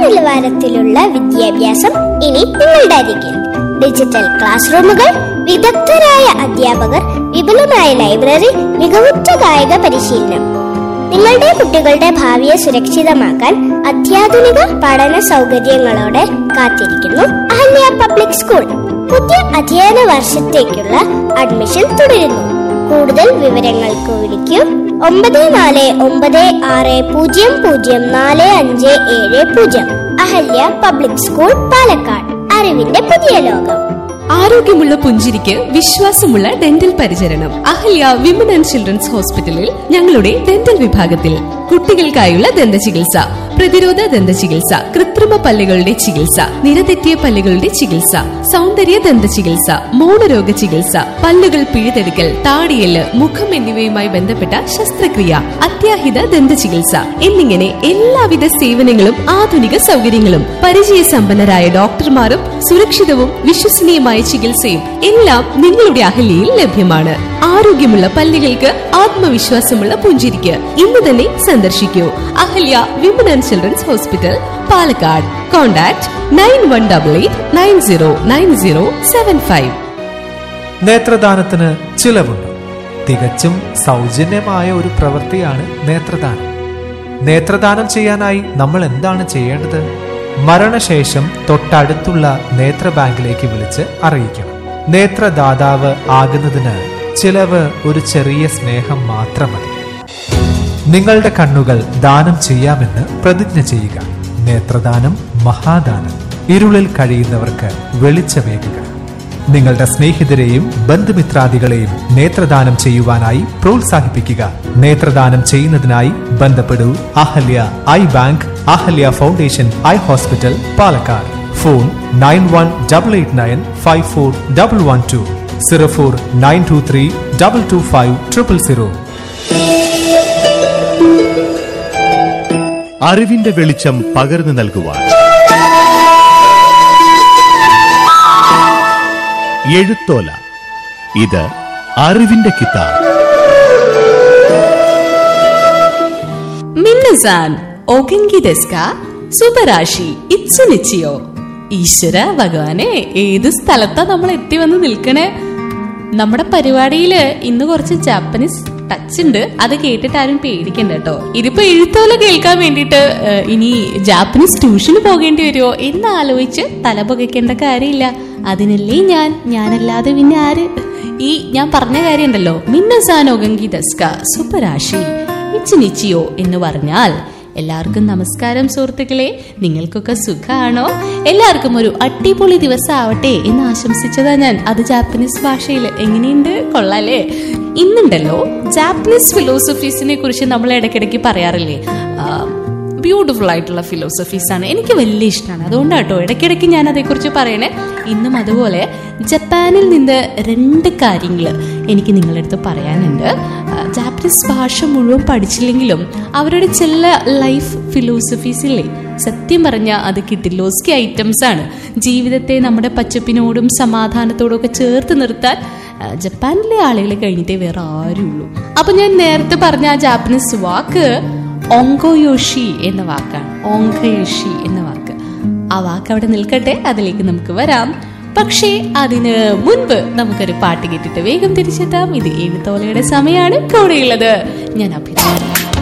നിലവാരത്തിലുള്ള വിദ്യാഭ്യാസം ഇനി നിങ്ങളുടെ അരികിൽ ഡിജിറ്റൽ ക്ലാസ് റൂമുകൾ വിദഗ്ധരായ അധ്യാപകർ വിപുലമായ ലൈബ്രറി മികവുറ്റ കായിക പരിശീലനം നിങ്ങളുടെ കുട്ടികളുടെ ഭാവിയെ സുരക്ഷിതമാക്കാൻ അത്യാധുനിക പഠന സൗകര്യങ്ങളോടെ കാത്തിരിക്കുന്നു അഹല്യ പബ്ലിക് സ്കൂൾ പുതിയ അധ്യയന വർഷത്തേക്കുള്ള അഡ്മിഷൻ തുടരുന്നു കൂടുതൽ വിവരങ്ങൾക്ക് വിളിക്കൂ ഒമ്പത് നാല് ഒമ്പത് ആറ് പൂജ്യം പൂജ്യം നാല് അഞ്ച് ഏഴ് പൂജ്യം അഹല്യ പബ്ലിക് സ്കൂൾ പാലക്കാട് അറിവിന്റെ പുതിയ ലോകം ആരോഗ്യമുള്ള പുഞ്ചിരിക്ക് വിശ്വാസമുള്ള ഡെന്റൽ പരിചരണം അഹല്യ വിമൻ ആൻഡ് ചിൽഡ്രൻസ് ഹോസ്പിറ്റലിൽ ഞങ്ങളുടെ ഡെന്റൽ വിഭാഗത്തിൽ കുട്ടികൾക്കായുള്ള ദന്ത ചികിത്സ പ്രതിരോധ ദന്ത ചികിത്സ കൃത്രിമ പല്ലുകളുടെ ചികിത്സ നിരതെറ്റിയ പല്ലുകളുടെ ചികിത്സ സൗന്ദര്യ ദന്ത ചികിത്സ മൗനരോഗ ചികിത്സ പല്ലുകൾ പിഴുതെടുക്കൽ താടിയല് മുഖം എന്നിവയുമായി ബന്ധപ്പെട്ട ശസ്ത്രക്രിയ അത്യാഹിത ദന്ത ചികിത്സ എന്നിങ്ങനെ എല്ലാവിധ സേവനങ്ങളും ആധുനിക സൗകര്യങ്ങളും പരിചയസമ്പന്നരായ ഡോക്ടർമാരും സുരക്ഷിതവും വിശ്വസനീയമായ ചികിത്സയും എല്ലാം നിങ്ങളുടെ അഹല്യയിൽ ലഭ്യമാണ് ആരോഗ്യമുള്ള പല്ലുകൾക്ക് ആത്മവിശ്വാസമുള്ള പുഞ്ചിരിക്ക് ഇന്ന് തന്നെ സന്ദർശിക്കൂ Ahalya women and children's hospital Palakkad contact nine one double eight nine zero nine zero seven five നേത്രദാനത്തിന് ചിലവുണ്ട് തികച്ചും സൗജന്യമായ ഒരു പ്രവൃത്തിയാണ് നേത്രദാനം നേത്രദാനം ചെയ്യാനായി നമ്മൾ എന്താണ് ചെയ്യേണ്ടത് മരണശേഷം തൊട്ടടുത്തുള്ള നേത്ര ബാങ്കിലേക്ക് വിളിച്ച് അറിയിക്കണം നേത്രദാതാവ് ആകുന്നതിന് ചിലവ് ഒരു ചെറിയ സ്നേഹം മാത്രം മതി നിങ്ങളുടെ കണ്ണുകൾ ദാനം ചെയ്യാമെന്ന് പ്രതിജ്ഞ ചെയ്യുക നേത്രദാനം മഹാദാനം ഇരുളിൽ കഴിയുന്നവർക്ക് വെളിച്ചമേകുക നിങ്ങളുടെ സ്നേഹിതരെയും ബന്ധുമിത്രാദികളെയും നേത്രദാനം ചെയ്യുവാനായി പ്രോത്സാഹിപ്പിക്കുക നേത്രദാനം ചെയ്യുന്നതിനായി ബന്ധപ്പെടൂ Ahalya eye bank Ahalya foundation eye hospital Palakkad phone nine one double eight nine five four double one two zero four nine two three double two five triple zero അറിവിന്റെ വെളിച്ചം പകർന്നു നൽകുവാൻ എഴുത്തോല ഇത് അറിവിന്റെ കിതാബ് മിന്നസാൻ ഒഗൻകി ഡെസ്ക സുബരാശി ഇറ്റ്സു നിച്ചിയോ ഈശ്വര ഭഗവാനെ ഏത് സ്ഥലത്താ നമ്മൾ എത്തി വന്ന് നിൽക്കണേ നമ്മുടെ പരിപാടിയില് ഇന്ന് കുറച്ച് ജാപ്പനീസ് ടച്ച് ഉണ്ട് അത് കേട്ടിട്ട് ആരും പേടിക്കണ്ട കേട്ടോ ഇതിപ്പോ എഴുത്തോല കേൾക്കാൻ വേണ്ടിയിട്ട് ഏഹ്, ഇനി ജാപ്പനീസ് ട്യൂഷന് പോകേണ്ടി വരുമോ എന്ന് ആലോചിച്ച് തല പുകയ്ക്കേണ്ട കാര്യമില്ല അതിനല്ലേ ഞാൻ ഞാനല്ലാതെ പിന്നെ ആര് ഈ ഞാൻ പറഞ്ഞ കാര്യം ഉണ്ടല്ലോ മിന്നസാനോഗങ്കി ദസ്ക സുപ്പരാശി നിച്ചിയോ എന്ന് പറഞ്ഞാൽ എല്ലാവർക്കും നമസ്കാരം സുഹൃത്തുക്കളെ നിങ്ങൾക്കൊക്കെ സുഖമാണോ എല്ലാവർക്കും ഒരു അടിപൊളി ദിവസം ആവട്ടെ എന്ന് ആശംസിച്ചതാ ഞാൻ അത് ജാപ്പനീസ് ഭാഷയിൽ എങ്ങനെയുണ്ട് കൊള്ളാലേ ഇന്നുണ്ടല്ലോ ജാപ്പനീസ് ഫിലോസഫീസിനെ കുറിച്ച് നമ്മൾ ഇടയ്ക്കിടയ്ക്ക് പറയാറില്ലേ ബ്യൂട്ടിഫുൾ ആയിട്ടുള്ള ഫിലോസഫീസ് ആണ് എനിക്ക് വലിയ ഇഷ്ടമാണ് അതുകൊണ്ടാട്ടോ ഇടയ്ക്കിടയ്ക്ക് ഞാൻ അതേക്കുറിച്ച് പറയണേ ഇന്നും അതുപോലെ ജപ്പാനിൽ നിന്ന് രണ്ട് കാര്യങ്ങൾ എനിക്ക് നിങ്ങളുടെ അടുത്ത് പറയാനുണ്ട് ആ, ജാപ്പനീസ് ഭാഷ മുഴുവൻ പഠിച്ചില്ലെങ്കിലും അവരുടെ ചില ലൈഫ് ഫിലോസഫീസ് ഇല്ലേ സത്യം പറഞ്ഞാൽ അത് കിട്ടിലോസ്കി ഐറ്റംസ് ആണ് ജീവിതത്തെ നമ്മുടെ പച്ചപ്പിനോടും സമാധാനത്തോടും ഒക്കെ ചേർത്ത് നിർത്താൻ ആ, ജപ്പാനിലെ ആളുകളെ കഴിഞ്ഞിട്ടേ വേറെ ആരുള്ളൂ അപ്പൊ ഞാൻ നേരത്തെ പറഞ്ഞ ആ ജാപ്പനീസ് വാക്ക് ഓങ്കോയോഷി എന്ന വാക്കാണ് ഓങ്കയോഷി എന്ന വാക്ക് ആ വാക്ക് അവിടെ നിൽക്കട്ടെ അതിലേക്ക് നമുക്ക് വരാം പക്ഷേ അതിന് മുൻപ് നമുക്കൊരു പാട്ട് കേട്ടിട്ട് വേഗം തിരിച്ചെത്താം ഇത് എഴുത്തോലയുടെ സമയമാണ് കൂടെയുള്ളത് ഞാൻ അഭിനന്ദനം